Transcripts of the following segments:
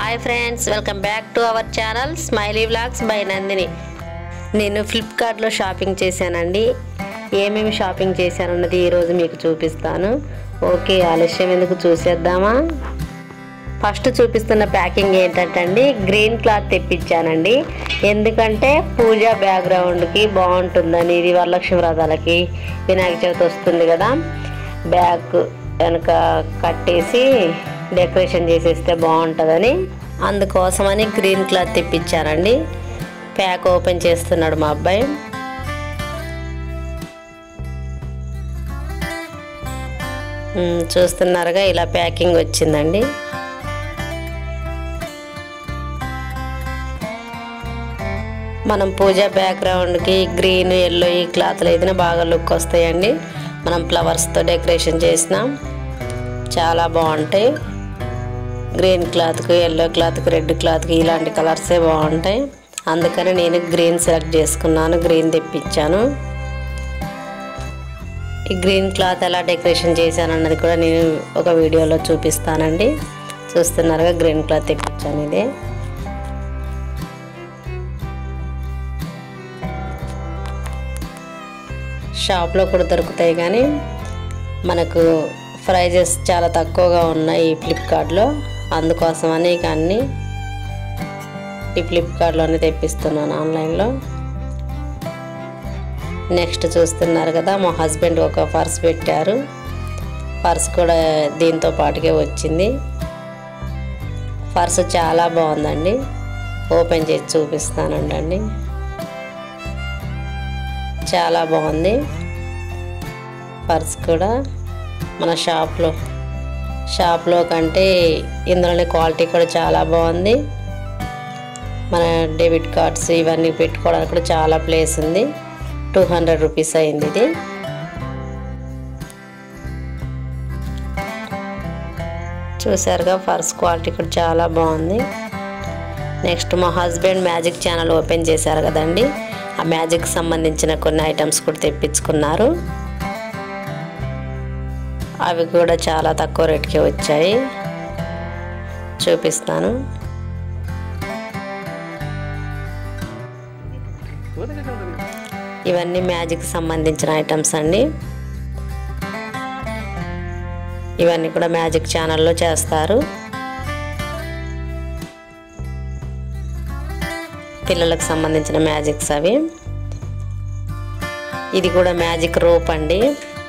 hi friends welcome back to our channel smiley vlogs by Nandini నేను ఫ్లిప్కార్ట్లో shopping చేశానండి ఏమేమి షాపింగ్ చేశానన్నది ఈరోజు మీకు చూపిస్తాను ఓకే ఆలస్యం ఎందుకు చూసేద్దామా ఫస్ట్ చూపిస్తున్న ప్యాకింగ్ ఏంటంటే అండి గ్రీన్ క్లాత్ తెప్పించానండి ఎందుకంటే పూజ బ్యాక్గ్రౌండ్కి బాగుంటుందని ఇది వరలక్ష్మి వ్రతాలకి వినాయక చవితి వస్తుంది కదా బ్యాగ్ వెనక కట్టేసి డెకరేషన్ చేసేస్తే బాగుంటుందని అందుకోసమని గ్రీన్ క్లాత్ తెప్పించానండి ప్యాక్ ఓపెన్ చేస్తున్నాడు మా అబ్బాయి మ్, చూస్తున్నారుగా ఇలా ప్యాకింగ్ వచ్చిందండి మనం పూజ బ్యాక్గ్రౌండ్కి గ్రీన్ ఎల్లో ఈ క్లాత్లు ఏదైనా బాగా లుక్ వస్తాయండి మనం ఫ్లవర్స్తో డెకరేషన్ చేసినాం చాలా బాగుంటాయి గ్రీన్ క్లాత్కి ఎల్లో క్లాత్కి రెడ్ క్లాత్కి ఇలాంటి కలర్సే బాగుంటాయి అందుకని నేను గ్రీన్ సెలెక్ట్ చేసుకున్నాను గ్రీన్ తెప్పించాను ఈ గ్రీన్ క్లాత్ ఎలా డెకరేషన్ చేశాను అన్నది కూడా నేను ఒక వీడియోలో చూపిస్తానండి చూస్తున్నారుగా గ్రీన్ క్లాత్ తెప్పించాను ఇది షాప్లో కూడా దొరుకుతాయి కానీ మనకు ప్రైజెస్ చాలా తక్కువగా ఉన్నాయి ఈ ఫ్లిప్కార్ట్లో అందుకోసమని ఇక అన్నీ ఈ ఫ్లిప్కార్ట్లోనే తెప్పిస్తున్నాను ఆన్లైన్లో నెక్స్ట్ చూస్తున్నారు కదా మా హస్బెండ్ ఒక పర్స్ పెట్టారు పర్స్ కూడా దీంతో పాటుకే వచ్చింది పర్స్ చాలా బాగుందండి ఓపెన్ చేసి చూపిస్తానండి చాలా బాగుంది పర్స్ కూడా మన షాప్లో షాప్లో కంటే ఇందులోని క్వాలిటీ కూడా చాలా బాగుంది మన డెబిట్ కార్డ్స్ ఇవన్నీ పెట్టుకోవడానికి కూడా చాలా ప్లేస్ ఉంది టూ హండ్రెడ్ రూపీస్ అయింది ఇది చూసారుగా పర్స్ క్వాలిటీ కూడా చాలా బాగుంది నెక్స్ట్ మా హస్బెండ్ మ్యాజిక్ ఛానల్ ఓపెన్ చేశారు కదండి ఆ మ్యాజిక్ సంబంధించిన కొన్ని ఐటమ్స్ కూడా తెప్పించుకున్నారు అవి కూడా చాలా తక్కువ రేట్కి వచ్చాయి చూపిస్తాను ఇవన్నీ మ్యాజిక్ సంబంధించిన ఐటమ్స్ అండి ఇవన్నీ కూడా మ్యాజిక్ ఛానల్లో చేస్తారు పిల్లలకు సంబంధించిన మ్యాజిక్స్ అవి ఇది కూడా మ్యాజిక్ రోప్ అండి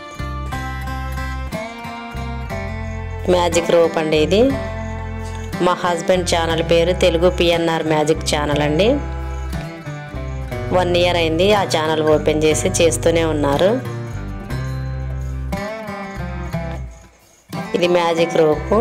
మ్యాజిక్ రోప్ అండి ఇది మా హస్బెండ్ ఛానల్ పేరు తెలుగు పిఎన్ఆర్ మ్యాజిక్ ఛానల్ అండి వన్ ఇయర్ అయింది ఆ ఛానల్ ఓపెన్ చేసి చేస్తూనే ఉన్నారు ఇది మ్యాజిక్ రోపు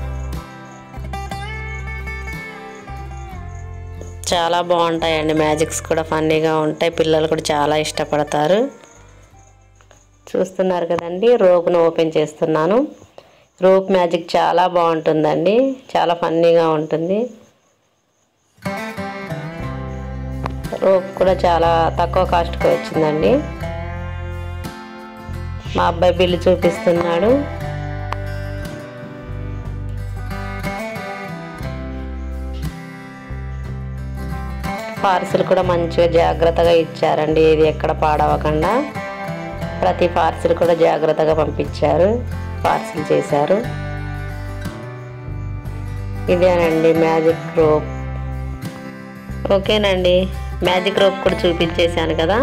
చాలా బాగుంటాయండి మ్యాజిక్స్ కూడా ఫన్నీగా ఉంటాయి పిల్లలు కూడా చాలా ఇష్టపడతారు చూస్తున్నారు కదండి రోప్ను ఓపెన్ చేస్తున్నాను రోప్ మ్యాజిక్ చాలా బాగుంటుందండి చాలా ఫన్నీగా ఉంటుంది రోప్ కూడా చాలా తక్కువ కాస్ట్కి వచ్చిందండి మా అబ్బాయి బిల్లు చూపిస్తున్నాడు పార్సిల్ కూడా మంచిగా జాగ్రత్తగా ఇచ్చారండి ఇది ఎక్కడ పాడవకుండా ప్రతి పార్సిల్ కూడా జాగ్రత్తగా పంపించారు పార్సిల్ చేశారు ఇదేనండి మ్యాజిక్ రోప్ ఓకేనండి మ్యాజిక్ రోప్ కూడా చూపించేశాను కదా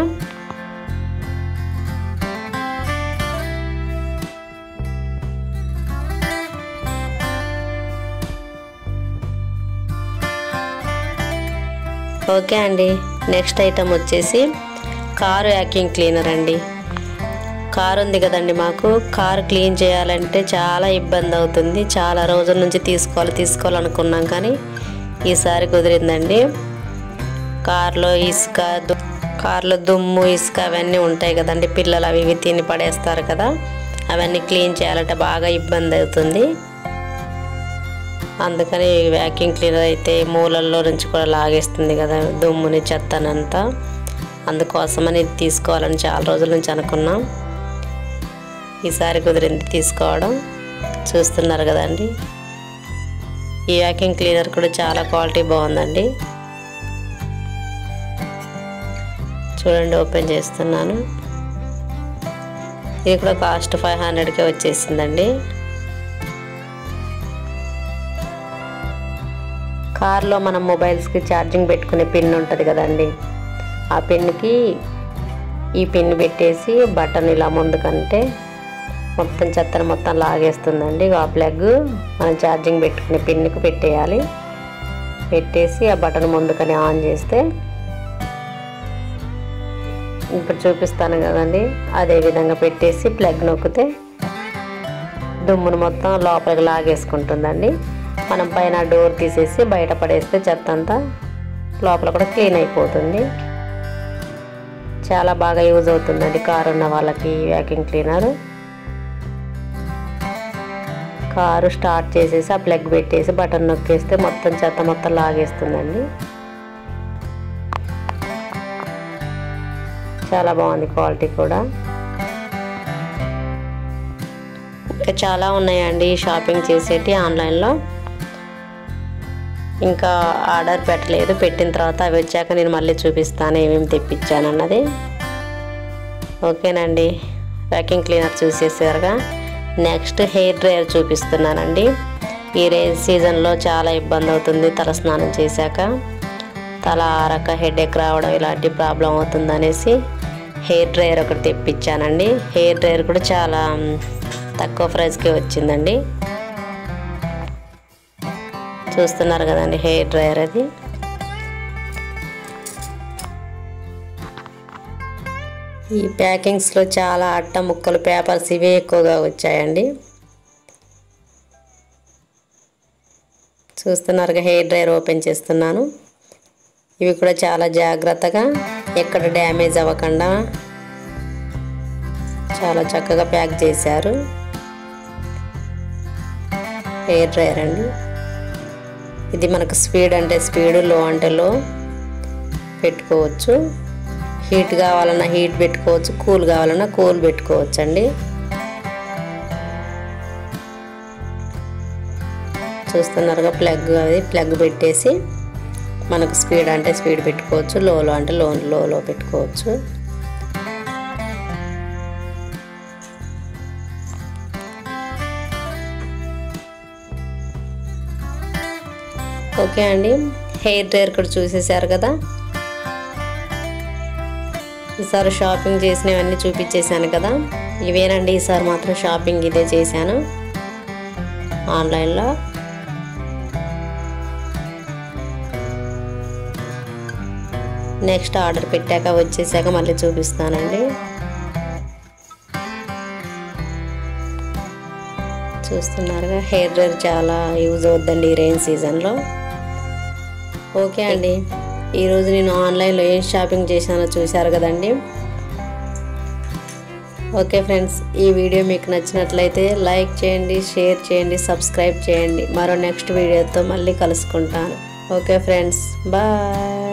ఓకే అండి నెక్స్ట్ ఐటమ్ వచ్చేసి కారు యాకింగ్ క్లీనర్ అండి కారు ఉంది కదండి మాకు కారు క్లీన్ చేయాలంటే చాలా ఇబ్బంది అవుతుంది చాలా రోజుల నుంచి తీసుకోవాలి తీసుకోవాలనుకున్నాం కానీ ఈసారి కుదిరిందండి కారులో ఇసుక దు- కారులో దుమ్ము ఇసుక అవన్నీ ఉంటాయి కదండి పిల్లలు అవి ఇవి తిని పడేస్తారు కదా అవన్నీ క్లీన్ చేయాలంటే బాగా ఇబ్బంది అవుతుంది అందుకని వ్యాక్యూమ్ క్లీనర్ అయితే మూలల్లో నుంచి కూడా లాగేస్తుంది కదా దుమ్ముని చెత్తనంతా అందుకోసమని ఇది తీసుకోవాలని చాలా రోజుల నుంచి అనుకున్నాం ఈసారి కుదిరింది తీసుకోవడం చూస్తున్నారు కదండి ఈ వ్యాక్యూమ్ క్లీనర్ కూడా చాలా క్వాలిటీ బాగుందండి చూడండి ఓపెన్ చేస్తున్నాను ఇది కూడా కాస్ట్ ఫైవ్ హండ్రెడ్కే వచ్చేసిందండి కార్లో మనం మొబైల్స్కి ఛార్జింగ్ పెట్టుకునే పిన్ ఉంటుంది కదండి ఆ పిన్కి ఈ పిన్ పెట్టేసి బటన్ ఇలా ముందుకంటే మొత్తం చెత్తను మొత్తం లాగేస్తుందండి ఆ ప్లగ్ మనం ఛార్జింగ్ పెట్టుకునే పిన్కి పెట్టేయాలి పెట్టేసి ఆ బటన్ ముందుకని ఆన్ చేస్తే ఇప్పుడు చూపిస్తాను కదండి అదే విధంగా పెట్టేసి ప్లగ్ నొక్కితే దుమ్మును మొత్తం లోపలికి లాగేసుకుంటుందండి మనం పైన డోర్ తీసేసి బయట పడేస్తే చెత్త అంతా లోపల కూడా క్లీన్ అయిపోతుంది చాలా బాగా యూజ్ అవుతుందండి కారు ఉన్న వాళ్ళకి వ్యాక్యూమ్ క్లీనర్ కారు స్టార్ట్ చేసేసి ఆ ప్లగ్ పెట్టేసి బటన్ నొక్కేస్తే మొత్తం చెత్త మొత్తం లాగేస్తుందండి చాలా బాగుంది క్వాలిటీ కూడా ఇంకా చాలా ఉన్నాయండి షాపింగ్ చేసేటి ఆన్లైన్లో ఇంకా ఆర్డర్ పెట్టలేదు పెట్టిన తర్వాత అవి వచ్చాక నేను మళ్ళీ చూపిస్తాను ఏమేమి తెప్పించాను అన్నది ఓకేనండి వ్యాక్యూమ్ క్లీనర్ చూసేసారుగా నెక్స్ట్ హెయిర్ డ్రైయర్ చూపిస్తున్నానండి ఈ రేజ్ సీజన్లో చాలా ఇబ్బంది అవుతుంది తల స్నానం చేశాక తల ఆరక హెడేక్ రావడం ఇలాంటి ప్రాబ్లం అవుతుంది అనేసి హెయిర్ డ్రైయర్ ఒకటి తెప్పించానండి హెయిర్ డ్రైయర్ కూడా చాలా తక్కువ ప్రైస్కి వచ్చిందండి చూస్తున్నారు కదండి హెయిర్ డ్రైయర్ అది ఈ ప్యాకింగ్స్లో చాలా అట్ట ముక్కలు పేపర్స్ ఇవే ఎక్కువగా వచ్చాయండి చూస్తున్నారుగా హెయిర్ డ్రైయర్ ఓపెన్ చేస్తున్నాను ఇవి కూడా చాలా జాగ్రత్తగా ఎక్కడ డ్యామేజ్ అవ్వకుండా చాలా చక్కగా ప్యాక్ చేశారు హెయిర్ డ్రైయర్ అండి ఇది మనకు స్పీడ్ అంటే స్పీడ్ లో అంటే లో పెట్టుకోవచ్చు హీట్ కావాలన్నా హీట్ పెట్టుకోవచ్చు కూల్ కావాలన్నా కూల్ పెట్టుకోవచ్చు అండి చూస్తున్నారుగా ప్లగ్ అది ప్లగ్ పెట్టేసి మనకు స్పీడ్ అంటే స్పీడ్ పెట్టుకోవచ్చు లోలో అంటే లో లోలో పెట్టుకోవచ్చు ఓకే అండి హెయిర్ డ్రైయర్ కూడా చూసేసారు కదా ఈసారి షాపింగ్ చేసినవన్నీ చూపించేశాను కదా ఇవేనండి ఈసారి మాత్రం షాపింగ్ ఇదే చేశాను ఆన్లైన్లో నెక్స్ట్ ఆర్డర్ పెట్టాక వచ్చేసాక మళ్ళీ చూపిస్తానండి చూస్తున్నారుగా హెయిర్ డ్రైయర్ చాలా యూజ్ అవుద్దండి ఈ రెయిన్ సీజన్లో ఓకే అండి ఈరోజు నేను ఆన్లైన్లో ఏం షాపింగ్ చేశానో చూశారు కదండి ఓకే ఫ్రెండ్స్ ఈ వీడియో మీకు నచ్చినట్లయితే లైక్ చేయండి షేర్ చేయండి సబ్స్క్రైబ్ చేయండి మరో నెక్స్ట్ వీడియోతో మళ్ళీ కలుసుకుంటాను ఓకే ఫ్రెండ్స్ బాయ్